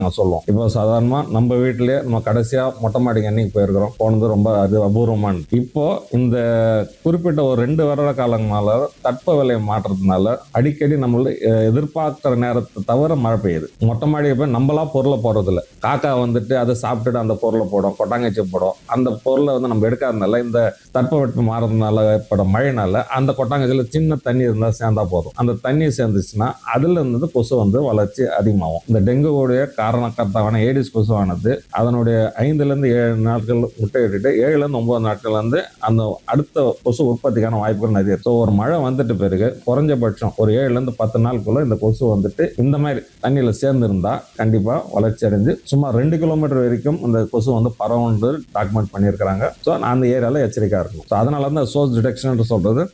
நாங்கள் சொல்லுவோம் இப்போ சாதாரணமாக நம்ம வீட்டிலேயே நம்ம கடைசியாக மொட்டை மாடிக்கு அன்னைக்கு போயிருக்கிறோம் போனது ரொம்ப அது அபூர்வமான இப்போ இந்த குறிப்பிட்ட ஒரு ரெண்டு வருட காலங்களால தட்பவெளி மாற்றத்தினால அடிக்கடி நம்மள அஹ், எதிர்பார்க்கிற நேரத்தை தவிர மழை பெய்யுது மொட்டை மாடியை போய் நம்மளா பொருளை போடுறதில்ல காக்கா வந்துட்டு அதை சாப்பிட்டுட்டு அந்த பொருளை போடும் கொட்டாங்கச்சி போடும் அந்த பொருளை வந்து நம்ம எடுக்காதனால இந்த தட்பவெட்பம் மாறதுனால ஏற்பட மழைனால அந்த கொட்டாங்கச்சியில் சின்ன தண்ணி இருந்தால் சேர்ந்தா போதும் அந்த தண்ணி சேர்ந்துச்சுன்னா அதுல இருந்து கொசு வந்து வளர்ச்சி அதிகமாகும் இந்த டெங்குவோடைய காரணக்கர்த்தாவான ஏடிஸ் கொசுவானது அதனுடைய ஐந்துலேருந்து ஏழு நாட்கள் முட்டையிட்டுட்டு ஏழுலேருந்து ஒன்பது நாட்கள் வந்து அந்த அடுத்த கொசு உற்பத்திக்கான வாய்ப்புகள் நிறைய ஸோ ஒரு மழை வந்துட்டு பிறகு குறைஞ்சபட்சம் ஒரு ஏழுலேருந்து பத்து நாளுக்குள்ள இந்த கொசு வந்துட்டு இந்த மாதிரி தண்ணியில் சேர்ந்துருந்தா கண்டிப்பாக வளர்ச்சி அடைஞ்சு சுமார் ரெண்டு கிலோமீட்டர் வரைக்கும் இந்த கொசு வந்து பரவுண்டு டாக்குமெண்ட் பண்ணியிருக்கிறாங்க ஸோ அந்த ஏரியாவில் எச்சரிக்கையாக இருக்கணும் ஸோ அதனால தான் சோர்ஸ் டிடெக்ஷன் சொல்றது